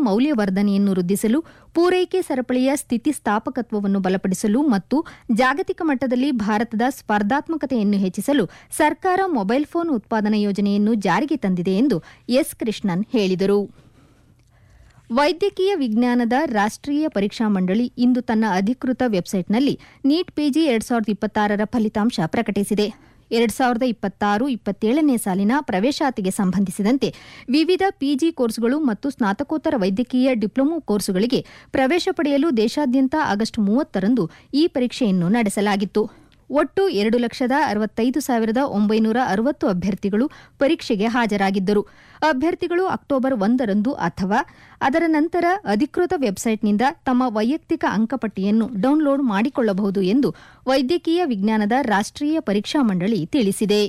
ಮೌಲ್ಯವರ್ಧನೆಯನ್ನು ವೃದ್ಧಿಸಲು ಪೂರೈಕೆ ಸರಪಳಿಯ ಸ್ಥಿತಿಸ್ಥಾಪಕತ್ವವನ್ನು ಬಲಪಡಿಸಲು ಮತ್ತು ಜಾಗತಿಕ ಮಟ್ಟದಲ್ಲಿ ಭಾರತದ ಸ್ಪರ್ಧಾತ್ಮಕತೆಯನ್ನು ಹೆಚ್ಚಿಸಲು ಸರ್ಕಾರ ಮೊಬೈಲ್ ಫೋನ್ ಉತ್ಪಾದನಾ ಯೋಜನೆಯನ್ನು ಜಾರಿಗೆ ತಂದಿದೆ ಎಂದು ಎಸ್ ಕೃಷ್ಣನ್ ಹೇಳಿದರು ವೈದ್ಯಕೀಯ ವಿಜ್ಞಾನದ ರಾಷ್ಟ್ರೀಯ ಪರೀಕ್ಷಾ ಮಂಡಳಿ ಇಂದು ತನ್ನ ಅಧಿಕೃತ ವೆಬ್ಸೈಟ್ನಲ್ಲಿ ನೀಟ್ ಪಿಜಿ ಎರಡ್ ಸಾವಿರದ ಇಪ್ಪತ್ತಾರರ ಫಲಿತಾಂಶ ಪ್ರಕಟಿಸಿದೆ ಎರಡ್ ಸಾವಿರದ ಇಪ್ಪತ್ತಾರು ಇಪ್ಪತ್ತೇಳನೇ ಸಾಲಿನ ಪ್ರವೇಶಾತಿಗೆ ಸಂಬಂಧಿಸಿದಂತೆ ವಿವಿಧ ಪಿಜಿ ಕೋರ್ಸ್ಗಳು ಮತ್ತು ಸ್ನಾತಕೋತ್ತರ ವೈದ್ಯಕೀಯ ಡಿಪ್ಲೊಮೊ ಕೋರ್ಸುಗಳಿಗೆ ಪ್ರವೇಶ ಪಡೆಯಲು ದೇಶಾದ್ಯಂತ ಆಗಸ್ಟ್ ಮೂವತ್ತರಂದು ಈ ಪರೀಕ್ಷೆಯನ್ನು ನಡೆಸಲಾಗಿತ್ತು ಒಟ್ಟು ಎರಡು ಲಕ್ಷದ ಅರವತ್ತೈದು ಸಾವಿರದ ಒಂಬೈನೂರ ಅರವತ್ತು ಅಭ್ಯರ್ಥಿಗಳು ಪರೀಕ್ಷೆಗೆ ಹಾಜರಾಗಿದ್ದರು ಅಭ್ಯರ್ಥಿಗಳು ಅಕ್ಟೋಬರ್ ಒಂದರಂದು ಅಥವಾ ಅದರ ನಂತರ ಅಧಿಕೃತ ವೆಬ್ಸೈಟ್ನಿಂದ ತಮ್ಮ ವೈಯಕ್ತಿಕ ಅಂಕಪಟ್ಟಿಯನ್ನು ಡೌನ್ಲೋಡ್ ಮಾಡಿಕೊಳ್ಳಬಹುದು ಎಂದು ವೈದ್ಯಕೀಯ ವಿಜ್ಞಾನದ ರಾಷ್ಟ್ರೀಯ ಪರೀಕ್ಷಾ ಮಂಡಳಿ ತಿಳಿಸಿದೆ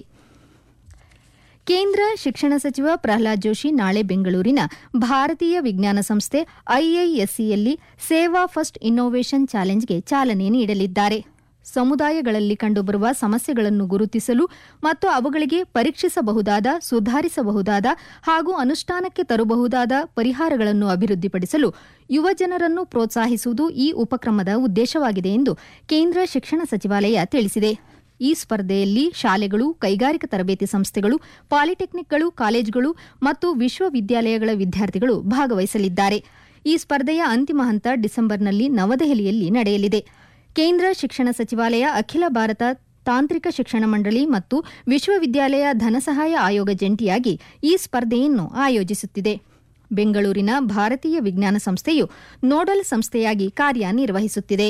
ಕೇಂದ್ರ ಶಿಕ್ಷಣ ಸಚಿವ ಪ್ರಹ್ಲಾದ್ ಜೋಶಿ ನಾಳೆ ಬೆಂಗಳೂರಿನ ಭಾರತೀಯ ವಿಜ್ಞಾನ ಸಂಸ್ಥೆ ಐಐಎಸ್ಸಿಯಲ್ಲಿ ಸೇವಾ ಫಸ್ಟ್ ಇನ್ನೋವೇಷನ್ ಚಾಲೆಂಜ್ಗೆ ಚಾಲನೆ ನೀಡಲಿದ್ದಾರೆ ಸಮುದಾಯಗಳಲ್ಲಿ ಕಂಡುಬರುವ ಸಮಸ್ಯೆಗಳನ್ನು ಗುರುತಿಸಲು ಮತ್ತು ಅವುಗಳಿಗೆ ಪರೀಕ್ಷಿಸಬಹುದಾದ ಸುಧಾರಿಸಬಹುದಾದ ಹಾಗೂ ಅನುಷ್ಠಾನಕ್ಕೆ ತರಬಹುದಾದ ಪರಿಹಾರಗಳನ್ನು ಅಭಿವೃದ್ಧಿಪಡಿಸಲು ಯುವಜನರನ್ನು ಪ್ರೋತ್ಸಾಹಿಸುವುದು ಈ ಉಪಕ್ರಮದ ಉದ್ದೇಶವಾಗಿದೆ ಎಂದು ಕೇಂದ್ರ ಶಿಕ್ಷಣ ಸಚಿವಾಲಯ ತಿಳಿಸಿದೆ ಈ ಸ್ಪರ್ಧೆಯಲ್ಲಿ ಶಾಲೆಗಳು ಕೈಗಾರಿಕಾ ತರಬೇತಿ ಸಂಸ್ಥೆಗಳು ಪಾಲಿಟೆಕ್ನಿಕ್ಗಳು ಕಾಲೇಜುಗಳು ಮತ್ತು ವಿಶ್ವವಿದ್ಯಾಲಯಗಳ ವಿದ್ಯಾರ್ಥಿಗಳು ಭಾಗವಹಿಸಲಿದ್ದಾರೆ ಈ ಸ್ಪರ್ಧೆಯ ಅಂತಿಮ ಹಂತ ಡಿಸೆಂಬರ್ನಲ್ಲಿ ನವದೆಹಲಿಯಲ್ಲಿ ನಡೆಯಲಿದೆ ಕೇಂದ್ರ ಶಿಕ್ಷಣ ಸಚಿವಾಲಯ ಅಖಿಲ ಭಾರತ ತಾಂತ್ರಿಕ ಶಿಕ್ಷಣ ಮಂಡಳಿ ಮತ್ತು ವಿಶ್ವವಿದ್ಯಾಲಯ ಧನಸಹಾಯ ಆಯೋಗ ಜಂಟಿಯಾಗಿ ಈ ಸ್ಪರ್ಧೆಯನ್ನು ಆಯೋಜಿಸುತ್ತಿದೆ ಬೆಂಗಳೂರಿನ ಭಾರತೀಯ ವಿಜ್ಞಾನ ಸಂಸ್ಥೆಯು ನೋಡಲ್ ಸಂಸ್ಥೆಯಾಗಿ ಕಾರ್ಯನಿರ್ವಹಿಸುತ್ತಿದೆ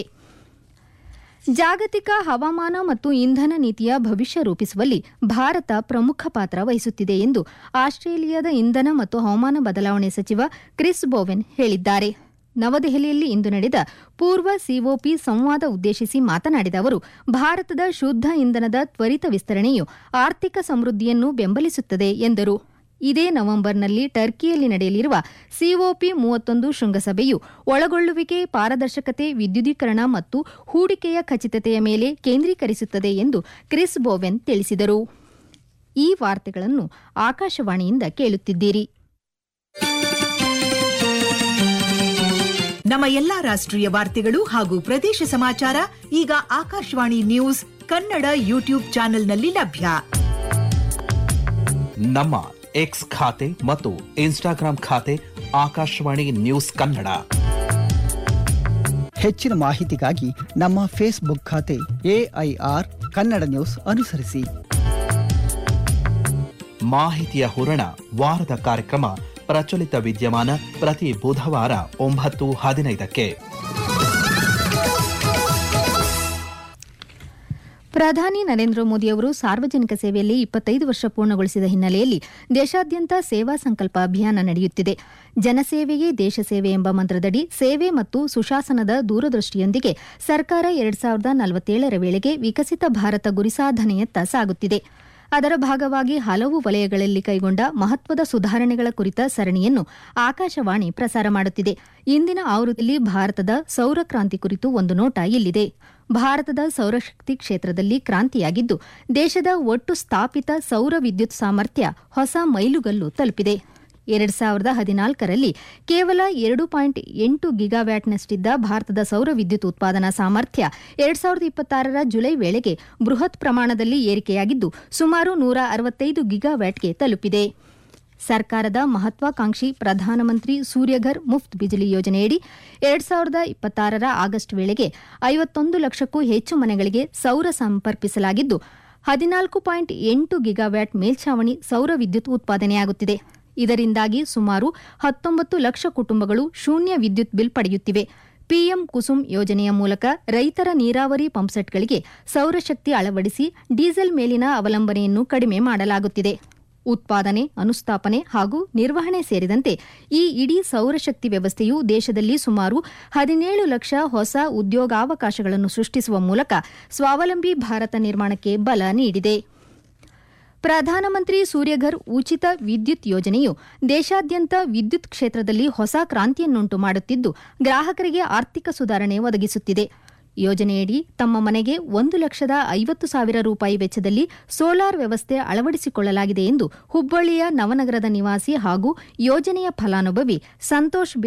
ಜಾಗತಿಕ ಹವಾಮಾನ ಮತ್ತು ಇಂಧನ ನೀತಿಯ ಭವಿಷ್ಯ ರೂಪಿಸುವಲ್ಲಿ ಭಾರತ ಪ್ರಮುಖ ಪಾತ್ರ ವಹಿಸುತ್ತಿದೆ ಎಂದು ಆಸ್ಟ್ರೇಲಿಯಾದ ಇಂಧನ ಮತ್ತು ಹವಾಮಾನ ಬದಲಾವಣೆ ಸಚಿವ ಕ್ರಿಸ್ ಬೋವೆನ್ ಹೇಳಿದ್ದಾರೆ ನವದೆಹಲಿಯಲ್ಲಿ ಇಂದು ನಡೆದ ಪೂರ್ವ ಸಿಒಪಿ ಸಂವಾದ ಉದ್ದೇಶಿಸಿ ಮಾತನಾಡಿದ ಅವರು ಭಾರತದ ಶುದ್ದ ಇಂಧನದ ತ್ವರಿತ ವಿಸ್ತರಣೆಯು ಆರ್ಥಿಕ ಸಮೃದ್ಧಿಯನ್ನು ಬೆಂಬಲಿಸುತ್ತದೆ ಎಂದರು ಇದೇ ನವೆಂಬರ್ನಲ್ಲಿ ಟರ್ಕಿಯಲ್ಲಿ ನಡೆಯಲಿರುವ ಸಿಒಪಿ ಮೂವತ್ತೊಂದು ಶೃಂಗಸಭೆಯು ಒಳಗೊಳ್ಳುವಿಕೆ ಪಾರದರ್ಶಕತೆ ವಿದ್ಯುದೀಕರಣ ಮತ್ತು ಹೂಡಿಕೆಯ ಖಚಿತತೆಯ ಮೇಲೆ ಕೇಂದ್ರೀಕರಿಸುತ್ತದೆ ಎಂದು ಕ್ರಿಸ್ ಬೋವೆನ್ ತಿಳಿಸಿದರು ಈ ವಾರ್ತೆಗಳನ್ನು ಆಕಾಶವಾಣಿಯಿಂದ ಕೇಳುತ್ತಿದ್ದೀರಿ ನಮ್ಮ ಎಲ್ಲಾ ರಾಷ್ಟ್ರೀಯ ವಾರ್ತೆಗಳು ಹಾಗೂ ಪ್ರದೇಶ ಸಮಾಚಾರ ಈಗ ಆಕಾಶವಾಣಿ ನ್ಯೂಸ್ ಕನ್ನಡ ಯೂಟ್ಯೂಬ್ ಚಾನೆಲ್ನಲ್ಲಿ ಲಭ್ಯ ನಮ್ಮ ಎಕ್ಸ್ ಖಾತೆ ಮತ್ತು ಇನ್ಸ್ಟಾಗ್ರಾಂ ಖಾತೆ ಆಕಾಶವಾಣಿ ನ್ಯೂಸ್ ಕನ್ನಡ ಹೆಚ್ಚಿನ ಮಾಹಿತಿಗಾಗಿ ನಮ್ಮ ಫೇಸ್ಬುಕ್ ಖಾತೆ ಎಐಆರ್ ಕನ್ನಡ ನ್ಯೂಸ್ ಅನುಸರಿಸಿ ಮಾಹಿತಿಯ ಹೂರಣ ವಾರದ ಕಾರ್ಯಕ್ರಮ ಪ್ರಚಲಿತ ವಿದ್ಯಮಾನ ಪ್ರತಿ ಬುಧವಾರ ಒಂಬತ್ತು ಹದಿನೈದಕ್ಕೆ ಪ್ರಧಾನಿ ನರೇಂದ್ರ ಮೋದಿ ಅವರು ಸಾರ್ವಜನಿಕ ಸೇವೆಯಲ್ಲಿ ಇಪ್ಪತ್ತೈದು ವರ್ಷ ಪೂರ್ಣಗೊಳಿಸಿದ ಹಿನ್ನೆಲೆಯಲ್ಲಿ ದೇಶಾದ್ಯಂತ ಸೇವಾ ಸಂಕಲ್ಪ ಅಭಿಯಾನ ನಡೆಯುತ್ತಿದೆ ಜನಸೇವೆಯೇ ದೇಶ ಸೇವೆ ಎಂಬ ಮಂತ್ರದಡಿ ಸೇವೆ ಮತ್ತು ಸುಶಾಸನದ ದೂರದೃಷ್ಟಿಯೊಂದಿಗೆ ಸರ್ಕಾರ ಎರಡ್ ಸಾವಿರದ ನಲವತ್ತೇಳರ ವೇಳೆಗೆ ವಿಕಸಿತ ಭಾರತ ಗುರಿ ಸಾಧನೆಯತ್ತ ಸಾಗುತ್ತಿದೆ ಅದರ ಭಾಗವಾಗಿ ಹಲವು ವಲಯಗಳಲ್ಲಿ ಕೈಗೊಂಡ ಮಹತ್ವದ ಸುಧಾರಣೆಗಳ ಕುರಿತ ಸರಣಿಯನ್ನು ಆಕಾಶವಾಣಿ ಪ್ರಸಾರ ಮಾಡುತ್ತಿದೆ ಇಂದಿನ ಆವೃತ್ತಿಯಲ್ಲಿ ಭಾರತದ ಸೌರ ಕ್ರಾಂತಿ ಕುರಿತು ಒಂದು ನೋಟ ಇಲ್ಲಿದೆ ಭಾರತದ ಸೌರಶಕ್ತಿ ಕ್ಷೇತ್ರದಲ್ಲಿ ಕ್ರಾಂತಿಯಾಗಿದ್ದು ದೇಶದ ಒಟ್ಟು ಸ್ಥಾಪಿತ ಸೌರ ವಿದ್ಯುತ್ ಸಾಮರ್ಥ್ಯ ಹೊಸ ಮೈಲುಗಲ್ಲು ತಲುಪಿದೆ ಎರಡ್ ಸಾವಿರದ ಹದಿನಾಲ್ಕರಲ್ಲಿ ಕೇವಲ ಎರಡು ಪಾಯಿಂಟ್ ಎಂಟು ಗಿಗಾವ್ಯಾಟ್ನಷ್ಟಿದ್ದ ಭಾರತದ ಸೌರ ವಿದ್ಯುತ್ ಉತ್ಪಾದನಾ ಸಾಮರ್ಥ್ಯ ಎರಡ್ ಸಾವಿರದ ಇಪ್ಪತ್ತಾರರ ಜುಲೈ ವೇಳೆಗೆ ಬೃಹತ್ ಪ್ರಮಾಣದಲ್ಲಿ ಏರಿಕೆಯಾಗಿದ್ದು ಸುಮಾರು ನೂರ ಅರವತ್ತೈದು ಗಿಗಾವ್ಯಾಟ್ಗೆ ತಲುಪಿದೆ ಸರ್ಕಾರದ ಮಹತ್ವಾಕಾಂಕ್ಷಿ ಪ್ರಧಾನಮಂತ್ರಿ ಸೂರ್ಯಘರ್ ಮುಫ್ತ್ ಬಿಜಿಲಿ ಯೋಜನೆಯಡಿ ಎರಡ್ ಸಾವಿರದ ಇಪ್ಪತ್ತಾರರ ಆಗಸ್ಟ್ ವೇಳೆಗೆ ಐವತ್ತೊಂದು ಲಕ್ಷಕ್ಕೂ ಹೆಚ್ಚು ಮನೆಗಳಿಗೆ ಸೌರ ಸಂಪರ್ಕಿಸಲಾಗಿದ್ದು ಹದಿನಾಲ್ಕು ಪಾಯಿಂಟ್ ಎಂಟು ಗಿಗಾವ್ಯಾಟ್ ಮೇಲ್ಛಾವಣಿ ಸೌರ ವಿದ್ಯುತ್ ಉತ್ಪಾದನೆಯಾಗುತ್ತಿದೆ ಇದರಿಂದಾಗಿ ಸುಮಾರು ಹತ್ತೊಂಬತ್ತು ಲಕ್ಷ ಕುಟುಂಬಗಳು ಶೂನ್ಯ ವಿದ್ಯುತ್ ಬಿಲ್ ಪಡೆಯುತ್ತಿವೆ ಪಿಎಂ ಕುಸುಮ್ ಯೋಜನೆಯ ಮೂಲಕ ರೈತರ ನೀರಾವರಿ ಪಂಪ್ಸೆಟ್ಗಳಿಗೆ ಸೌರಶಕ್ತಿ ಅಳವಡಿಸಿ ಡೀಸೆಲ್ ಮೇಲಿನ ಅವಲಂಬನೆಯನ್ನು ಕಡಿಮೆ ಮಾಡಲಾಗುತ್ತಿದೆ ಉತ್ಪಾದನೆ ಅನುಸ್ಥಾಪನೆ ಹಾಗೂ ನಿರ್ವಹಣೆ ಸೇರಿದಂತೆ ಈ ಇಡೀ ಸೌರಶಕ್ತಿ ವ್ಯವಸ್ಥೆಯು ದೇಶದಲ್ಲಿ ಸುಮಾರು ಹದಿನೇಳು ಲಕ್ಷ ಹೊಸ ಉದ್ಯೋಗಾವಕಾಶಗಳನ್ನು ಸೃಷ್ಟಿಸುವ ಮೂಲಕ ಸ್ವಾವಲಂಬಿ ಭಾರತ ನಿರ್ಮಾಣಕ್ಕೆ ಬಲ ನೀಡಿದೆ ಪ್ರಧಾನಮಂತ್ರಿ ಸೂರ್ಯಘರ್ ಉಚಿತ ವಿದ್ಯುತ್ ಯೋಜನೆಯು ದೇಶಾದ್ಯಂತ ವಿದ್ಯುತ್ ಕ್ಷೇತ್ರದಲ್ಲಿ ಹೊಸ ಕ್ರಾಂತಿಯನ್ನುಂಟು ಮಾಡುತ್ತಿದ್ದು ಗ್ರಾಹಕರಿಗೆ ಆರ್ಥಿಕ ಸುಧಾರಣೆ ಒದಗಿಸುತ್ತಿದೆ ಯೋಜನೆಯಡಿ ತಮ್ಮ ಮನೆಗೆ ಒಂದು ಲಕ್ಷದ ಐವತ್ತು ಸಾವಿರ ರೂಪಾಯಿ ವೆಚ್ಚದಲ್ಲಿ ಸೋಲಾರ್ ವ್ಯವಸ್ಥೆ ಅಳವಡಿಸಿಕೊಳ್ಳಲಾಗಿದೆ ಎಂದು ಹುಬ್ಬಳ್ಳಿಯ ನವನಗರದ ನಿವಾಸಿ ಹಾಗೂ ಯೋಜನೆಯ ಫಲಾನುಭವಿ ಸಂತೋಷ್